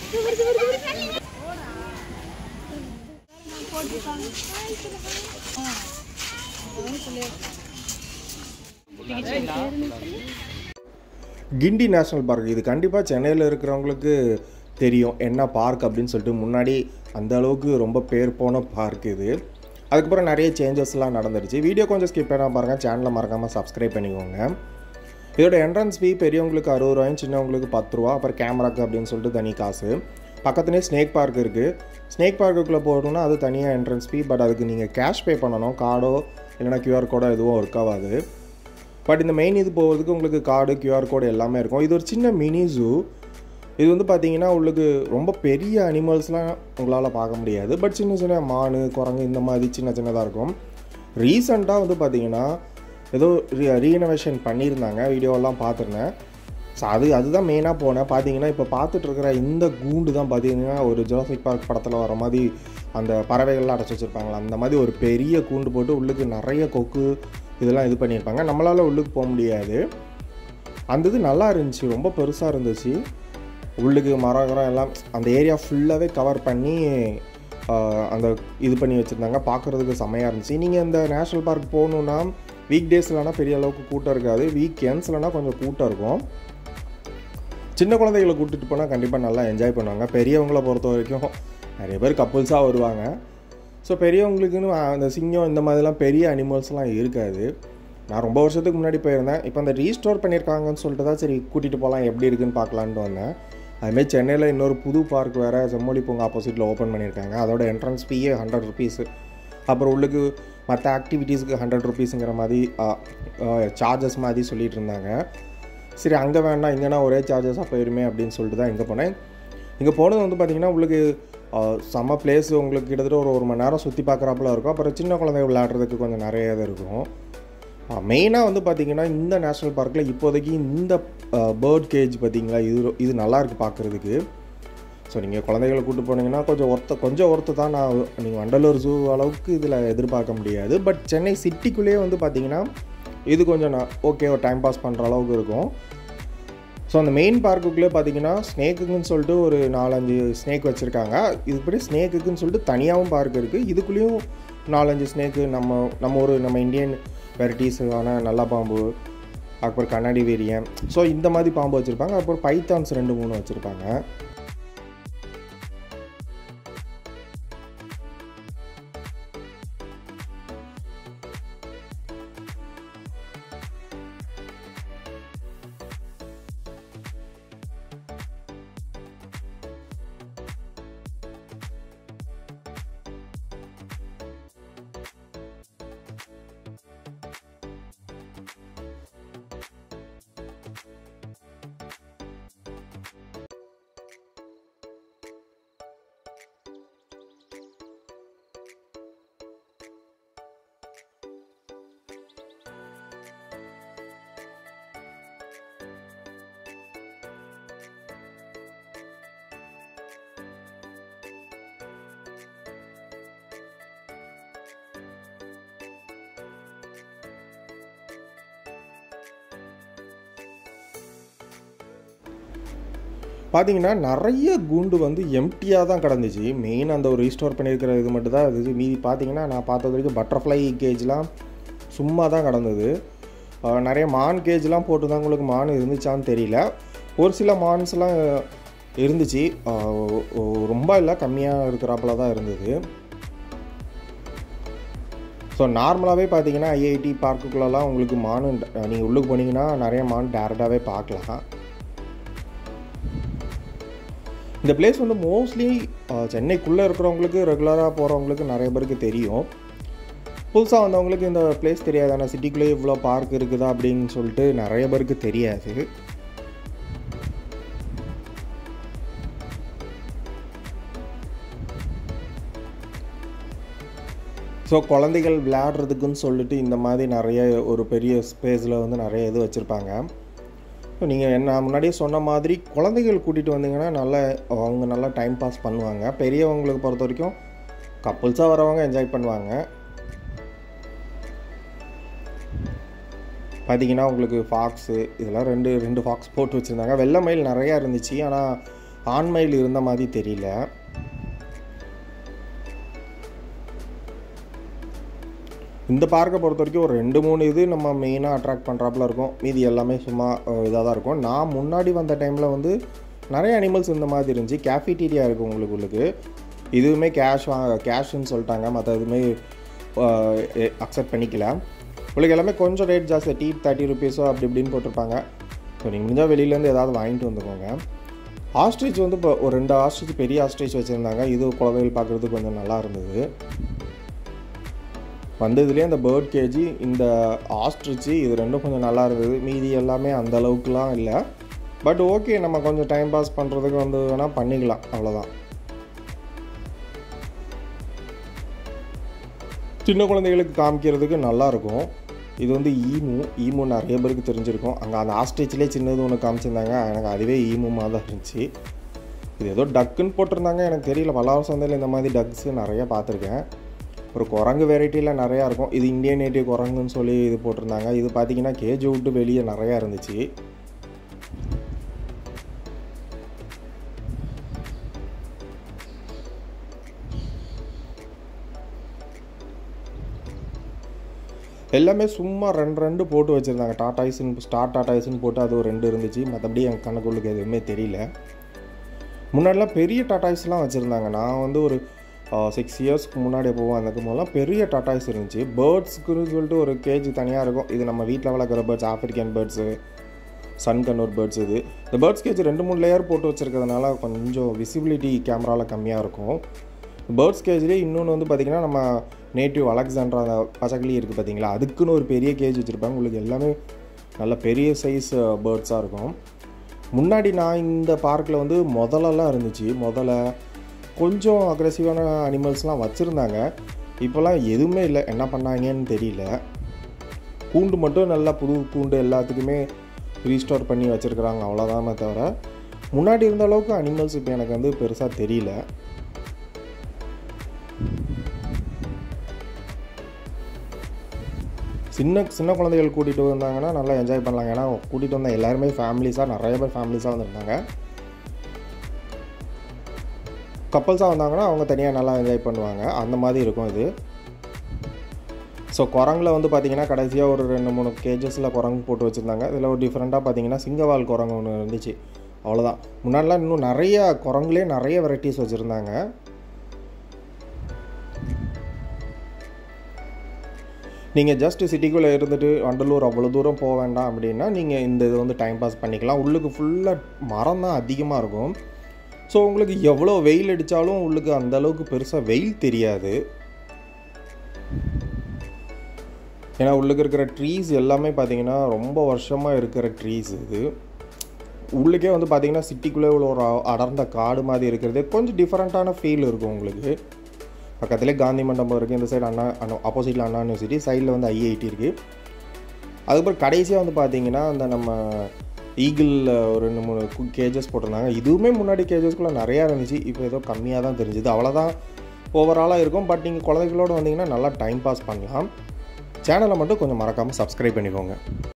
கிண்டி national park இது கண்டிப்பாக சென்னையில் இருக்கிறவங்களுக்கு தெரியும் என்ன பார்க் அப்படின்னு சொல்லிட்டு முன்னாடி அந்த அளவுக்கு ரொம்ப பேர் போன பார்க் இது அதுக்கப்புறம் நிறைய சேஞ்சஸ்லாம் நடந்துருச்சு வீடியோ கொஞ்சம் ஸ்கிப் பண்ணால் பாருங்கள் சேனலை மறக்காமல் சப்ஸ்கிரைப் பண்ணிக்கோங்க இதோட என்ட்ரன்ஸ் ஃபீ பெரியவங்களுக்கு அறுபது ரூபாயும் சின்னவங்களுக்கு பத்து ரூபா அப்புறம் கேமராக்கு அப்படின்னு சொல்லிட்டு தனி காசு பக்கத்துலேயே ஸ்னேக் பார்க் இருக்குது ஸ்னேக் பார்க்குள்ளே போகணுன்னா அது தனியாக என்ட்ரன்ஸ் ஃபீ பட் அதுக்கு நீங்கள் கேஷ் பே பண்ணணும் கார்டோ இல்லைனா கியூஆர் கோடோ எதுவும் ஒர்க் ஆகாது பட் இந்த மெயின் இது போகிறதுக்கு உங்களுக்கு கார்டு கியூஆர் கோடு எல்லாமே இருக்கும் இது ஒரு சின்ன மினி ஜூ இது வந்து பார்த்தீங்கன்னா உங்களுக்கு ரொம்ப பெரிய அனிமல்ஸ்லாம் உங்களால் பார்க்க முடியாது பட் சின்ன சின்ன மான் குரங்கு இந்த மாதிரி சின்ன சின்னதாக இருக்கும் ரீசண்டாக வந்து பார்த்தீங்கன்னா ஏதோ ரீ ரீனோவேஷன் பண்ணியிருந்தாங்க வீடியோவெல்லாம் பார்த்துருந்தேன் ஸோ அது அதுதான் மெயினாக போனேன் பார்த்தீங்கன்னா இப்போ பார்த்துட்டு இருக்கிற இந்த கூண்டு தான் பார்த்தீங்கன்னா ஒரு ஜோசிக் பார்க் படத்தில் வர மாதிரி அந்த பறவைகள்லாம் அடைச்சி வச்சுருப்பாங்களா அந்த மாதிரி ஒரு பெரிய கூண்டு போட்டு உள்ளுக்கு நிறைய கொக்கு இதெல்லாம் இது பண்ணியிருப்பாங்க நம்மளால் உள்ளுக்கு போக முடியாது அந்த இது நல்லா இருந்துச்சு ரொம்ப பெருசாக இருந்துச்சு உள்ளுக்கு மரம் கிரம் எல்லாம் அந்த ஏரியா ஃபுல்லாகவே கவர் பண்ணி ஆஹ், அந்த இது பண்ணி வச்சுருந்தாங்க பார்க்குறதுக்கு செமையாக இருந்துச்சு நீங்கள் இந்த நேஷ்னல் பார்க் போகணுன்னா வீக் டேஸ்லனா பெரிய அளவுக்கு கூட்டம் இருக்காது வீக் எண்ட்ஸ்லனா கொஞ்சம் கூட்டம் இருக்கும் சின்ன குழந்தைகளை கூட்டிகிட்டு போனால் கண்டிப்பாக நல்லா என்ஜாய் பண்ணுவாங்க பெரியவங்கள பொறுத்த வரைக்கும் நிறைய பேர் கப்புள்ஸாக வருவாங்க ஸோ பெரியவங்களுக்குன்னு அந்த சிங்கம் இந்த மாதிரிலாம் பெரிய அனிமல்ஸ்லாம் இருக்காது நான் ரொம்ப வருஷத்துக்கு முன்னாடி போயிருந்தேன் இப்போ அந்த ரீஸ்டோர் பண்ணியிருக்காங்கன்னு சொல்லிட்டு தான் சரி கூட்டிகிட்டு போகலாம் எப்படி இருக்குன்னு பார்க்கலான்ட்டு வந்தேன் அதுமாரி சென்னையில் இன்னொரு புது பார்க் வேறு செம்மொழி பூங்கா ஆப்போசிட்டில் ஓப்பன் பண்ணியிருக்காங்க அதோட என்ட்ரன்ஸ் ஃபீயே ஹண்ட்ரட் ருபீஸு அப்புறம் உள்ளுக்கு மற்ற ஆக்டிவிட்டீஸ்க்கு ஹண்ட்ரட் ருபீஸுங்கிற மாதிரி சார்ஜஸ் மாதிரி சொல்லிட்டு இருந்தாங்க சரி அங்கே வேண்டாம் இங்கேனா ஒரே சார்ஜஸாக போயிருமே அப்படின்னு சொல்லிட்டு தான் இங்கே போனேன் இங்கே போனது வந்து பார்த்திங்கன்னா உங்களுக்கு ஆஹ், செம்ம பிளேஸ் உங்களுக்கு கிட்டத்தட்ட ஒரு ஒரு மணி நேரம் சுற்றி பார்க்குறாப்புல இருக்கும் அப்புறம் சின்ன குழந்தைங்க விளையாடுறதுக்கு கொஞ்சம் நிறைய இது இருக்கும் மெயினாக வந்து பார்த்திங்கன்னா இந்த நேஷ்னல் பார்க்கில் இப்போதைக்கு இந்த பேர்ட் கேஜ் பார்த்தீங்களா இது ரொ- இது நல்லா இருக்குது பார்க்குறதுக்கு ஸோ நீங்கள் குழந்தைகளை கூட்டு போனீங்கன்னா கொஞ்சம் ஒர்த்த கொஞ்சம் ஒர்த்து தான் நான் நீங்கள் வண்டலூர் ஜூ அளவுக்கு இதில் எதிர்பார்க்க முடியாது பட் சென்னை சிட்டிக்குள்ளேயே வந்து பார்த்தீங்கன்னா இது கொஞ்சம் நான் ஓகே ஒரு டைம் பாஸ் பண்ணுற அளவுக்கு இருக்கும் ஸோ அந்த மெயின் பார்க்குள்ளே பார்த்தீங்கன்னா ஸ்னேக்குக்குன்னு சொல்லிட்டு ஒரு நாலஞ்சு ஸ்னேக் வச்சுருக்காங்க இதுபடி ஸ்னேக்குக்குன்னு சொல்லிட்டு தனியாகவும் பார்க் இருக்குது இதுக்குள்ளேயும் நாலஞ்சு ஸ்னேக்கு நம்ம நம்ம ஒரு நம்ம இந்தியன் வெரைட்டிஸான நல்ல பாம்பு அப்புறம் கண்ணாடி வேரியன் ஸோ இந்த மாதிரி பாம்பு வச்சுருப்பாங்க அப்புறம் பைத்தான்ஸ் ரெண்டு மூணு வச்சுருப்பாங்க பார்த்தீங்கன்னா நிறைய கூண்டு வந்து எம்டியாக தான் கிடந்துச்சு மெயின் அந்த ஒரு ரீஸ்டோர் பண்ணியிருக்கிற இது மட்டும் தான் இருந்துச்சு மீதி பார்த்தீங்கன்னா நான் பார்த்தது வரைக்கும் பட்டர்ஃப்ளை கேஜ்லாம் சும்மா தான் கிடந்தது ஆஹ் நிறைய மான் கேஜ்லாம் போட்டு தான் உங்களுக்கு மான் இருந்துச்சான்னு தெரியல ஒரு சில மான்ஸ்லாம் இருந்துச்சு ஆஹ் ஒ- ஒ- ரொம்ப இல்லை கம்மியாக இருக்கிறாப்புல தான் இருந்தது ஸோ நார்மலாகவே பார்த்தீங்கன்னா ஐஐடி பார்க்குக்குள்ளெல்லாம் உங்களுக்கு மான் நீங்கள் உள்ளுக்கு போனீங்கன்னா நிறைய மான் டேரெக்டாகவே பார்க்கலாம் இந்த பிளேஸ் வந்து மோஸ்ட்லி சென்னைக்குள்ளே இருக்கிறவங்களுக்கு ரெகுலராக போகிறவங்களுக்கு நிறைய பேருக்கு தெரியும் புதுசாக வந்தவங்களுக்கு இந்த பிளேஸ் தெரியாது ஆனால் சிட்டிக்குள்ளே இவ்வளோ பார்க் இருக்குதா அப்படின்னு சொல்லிட்டு நிறைய பேருக்கு தெரியாது ஸோ குழந்தைகள் விளையாடுறதுக்குன்னு சொல்லிட்டு இந்த மாதிரி நிறைய ஒரு பெரிய ஸ்பேஸில் வந்து நிறைய இது வச்சுருப்பாங்க ஸோ நீங்கள் என்ன முன்னாடியே சொன்ன மாதிரி குழந்தைகள் கூட்டிகிட்டு வந்தீங்கன்னா நல்லா அவங்க நல்லா டைம் பாஸ் பண்ணுவாங்க பெரியவங்களுக்கு பொறுத்த வரைக்கும் கப்புள்ஸாக வரவங்க என்ஜாய் பண்ணுவாங்க பார்த்தீங்கன்னா உங்களுக்கு ஃபாக்ஸு இதெல்லாம் ரெண்டு ரெண்டு ஃபாக்ஸ் போட்டு வச்சுருந்தாங்க வெள்ளை மயில் நிறையா இருந்துச்சு ஆனால் ஆண்மையில் இருந்த மாதிரி தெரியல இந்த பார்க்கை பொறுத்த வரைக்கும் ஒரு ரெண்டு மூணு இது நம்ம மெயினாக அட்ராக்ட் பண்ணுறாப்புல இருக்கும் மீதி எல்லாமே சும்மா இதாக தான் இருக்கும் நான் முன்னாடி வந்த டைமில் வந்து நிறைய அனிமல்ஸ் இந்த மாதிரி இருந்துச்சு கேஃபிட்டீரியா இருக்குது உங்களுக்கு உங்களுக்கு இதுவுமே கேஷ் வாங்க கேஷ்னு சொல்லிட்டாங்க மற்ற எதுவுமே அக்செப்ட் பண்ணிக்கல உங்களுக்கு எல்லாமே கொஞ்சம் ரேட் ஜாஸ்தி டீ தேர்ட்டி ருபீஸோ அப்படி இப்படின்னு போட்டிருப்பாங்க ஸோ நீங்கள் முடிஞ்சால் வெளியிலேருந்து ஏதாவது வாங்கிட்டு வந்துக்கோங்க ஆஸ்ட்ரிச் வந்து இப்போ ஒரு ரெண்டு ஆஸ்ட்ரிச் பெரிய ஆஸ்ட்ரிச் வச்சுருந்தாங்க இது குழந்தைகள் பார்க்குறதுக்கு கொஞ்சம் நல்லா இருந்தது வந்ததுலேயே அந்த பேர்ட் கேஜி இந்த ஆஸ்ட்ரிச்சு இது ரெண்டும் கொஞ்சம் நல்லா இருந்தது மீதி எல்லாமே அந்த அளவுக்குலாம் இல்லை பட் ஓகே நம்ம கொஞ்சம் டைம் பாஸ் பண்ணுறதுக்கு வந்து வேணால் பண்ணிக்கலாம் அவ்வளோதான் சின்ன குழந்தைகளுக்கு காமிக்கிறதுக்கு நல்லாயிருக்கும் இது வந்து ஈமு ஈமு நிறைய பேருக்கு தெரிஞ்சிருக்கும் அங்கே அந்த ஆஸ்ட்ரிச்லேயே சின்னது ஒன்று காமிச்சிருந்தாங்க எனக்கு அதுவே ஈமுமாக தான் இருந்துச்சு இது ஏதோ டக்குன்னு போட்டிருந்தாங்க எனக்கு தெரியல பல்லாவர சந்தையில் இந்த மாதிரி டக்ஸு நிறைய பார்த்துருக்கேன் ஒரு குரங்கு வெரைட்டியில் நிறையா இருக்கும் இது இந்தியன் நேட்டிவ் குரங்குன்னு சொல்லி இது போட்டிருந்தாங்க இது பார்த்தீங்கன்னா கேஜ் விட்டு வெளியே நிறையா இருந்துச்சு எல்லாமே சும்மா ரெண்டு ரெண்டு போட்டு வச்சுருந்தாங்க டாட்டாய்ஸ்னு ஸ்டார் டாட்டாய்ஸ்னு போட்டு அது ஒரு ரெண்டு இருந்துச்சு மற்றபடி என் கணக்குள்ளுக்கு எதுவுமே தெரியல முன்னாடிலாம் பெரிய டாட்டாய்ஸ்லாம் வச்சுருந்தாங்க நான் வந்து ஒரு சிக்ஸ் இயர்ஸ்க்கு முன்னாடி போவோம் அந்த போதெல்லாம் பெரிய டாட்டாய்ஸ் இருந்துச்சு பேர்ட்ஸுக்குன்னு சொல்லிட்டு ஒரு கேஜ் தனியாக இருக்கும் இது நம்ம வீட்டில் வளர்க்குற birds African birds sun conure birds இது இந்த பேர்ட்ஸ் கேஜ் ரெண்டு மூணு லேயர் போட்டு வச்சுருக்கிறதுனால கொஞ்சம் விசிபிலிட்டி கேமராவில் கம்மியாக இருக்கும் பேர்ட்ஸ் கேஜ்லேயே இன்னொன்று வந்து பார்த்திங்கன்னா நம்ம நேட்டிவ் அலெக்சாண்ட்ரா அந்த பச்சைக்கிளி இருக்குது பார்த்தீங்களா அதுக்குன்னு ஒரு பெரிய கேஜ் வச்சுருப்பாங்க உங்களுக்கு எல்லாமே நல்ல பெரிய சைஸ் பேர்ட்ஸாக இருக்கும் முன்னாடி நான் இந்த பார்க்கில் வந்து முதலெல்லாம் இருந்துச்சு முதல்ல கொஞ்சம் அக்ரெசிவான அனிமல்ஸ்லாம் வச்சுருந்தாங்க இப்போல்லாம் எதுவுமே இல்லை என்ன பண்ணாங்கன்னு தெரியல கூண்டு மட்டும் நல்லா புது கூண்டு எல்லாத்துக்குமே ரீஸ்டோர் பண்ணி வச்சுருக்குறாங்க அவ்வளோதானே தவிர முன்னாடி இருந்த அளவுக்கு அனிமல்ஸ் இப்போ எனக்கு வந்து பெருசாக தெரியல சின்ன சின்ன குழந்தைகள் கூட்டிகிட்டு வந்தாங்கன்னா நல்லா என்ஜாய் பண்ணலாங்க ஏன்னா கூட்டிகிட்டு வந்த எல்லாருமே ஃபேமிலிஸாக நிறைய பேர் ஃபேமிலிஸாக வந்திருந்தாங்க கப்பல்ஸாக வந்தாங்கன்னா அவங்க தனியாக நல்லா என்ஜாய் பண்ணுவாங்க அந்த மாதிரி இருக்கும் இது ஸோ குரங்கில் வந்து பார்த்தீங்கன்னா கடைசியாக ஒரு ரெண்டு மூணு கேஜஸில் குரங்கு போட்டு வச்சுருந்தாங்க இதில் ஒரு டிஃப்ரெண்ட்டாக பார்த்தீங்கன்னா சிங்கவால் குரங்கு ஒன்று இருந்துச்சு அவ்வளோதான் முன்னாடிலாம் இன்னும் நிறைய குரங்குலேயே நிறைய வெரைட்டிஸ் வச்சுருந்தாங்க நீங்கள் ஜஸ்ட் சிட்டிக்குள்ளே இருந்துட்டு வண்டலூர் அவ்வளோ தூரம் போக வேண்டாம் அப்படின்னா நீங்கள் இந்த இது வந்து டைம் பாஸ் பண்ணிக்கலாம் உள்ளுக்கு ஃபுல்லாக மரம் தான் அதிகமாக இருக்கும் ஸோ உங்களுக்கு எவ்வளோ வெயில் அடித்தாலும் உள்ளுக்கு அந்த அளவுக்கு பெருசாக வெயில் தெரியாது ஏன்னா உள்ளுக்கு இருக்கிற ட்ரீஸ் எல்லாமே பார்த்தீங்கன்னா ரொம்ப வருஷமாக இருக்கிற ட்ரீஸ் இது உள்ளுக்கே வந்து பார்த்தீங்கன்னா சிட்டிக்குள்ளே உள்ள ஒரு அடர்ந்த காடு மாதிரி இருக்கிறது கொஞ்சம் டிஃப்ரெண்ட்டான ஃபீல் இருக்கும் உங்களுக்கு பக்கத்துலேயே காந்தி மண்டபம் இருக்குது இந்த சைடு அண்ணா அண்ணா ஆப்போசிட்டில் அண்ணா யூனிவர்சிட்டி சைடில் வந்து ஐஐடி இருக்குது அதுக்கப்புறம் கடைசியாக வந்து பார்த்தீங்கன்னா அந்த நம்ம ஈகிள் ஒரு ரெண்டு மூணு கேஜஸ் போட்டிருந்தாங்க இதுவுமே முன்னாடி கேஜஸ்குள்ளே நிறையா இருந்துச்சு இப்போ ஏதோ கம்மியாக தான் தெரிஞ்சுது அவ்வளோதான் ஓவராலாக இருக்கும் பட் நீங்கள் குழந்தைகளோடு வந்தீங்கன்னா நல்லா டைம் பாஸ் பண்ணலாம் சேனலை மட்டும் கொஞ்சம் மறக்காமல் சப்ஸ்கிரைப் பண்ணிக்கோங்க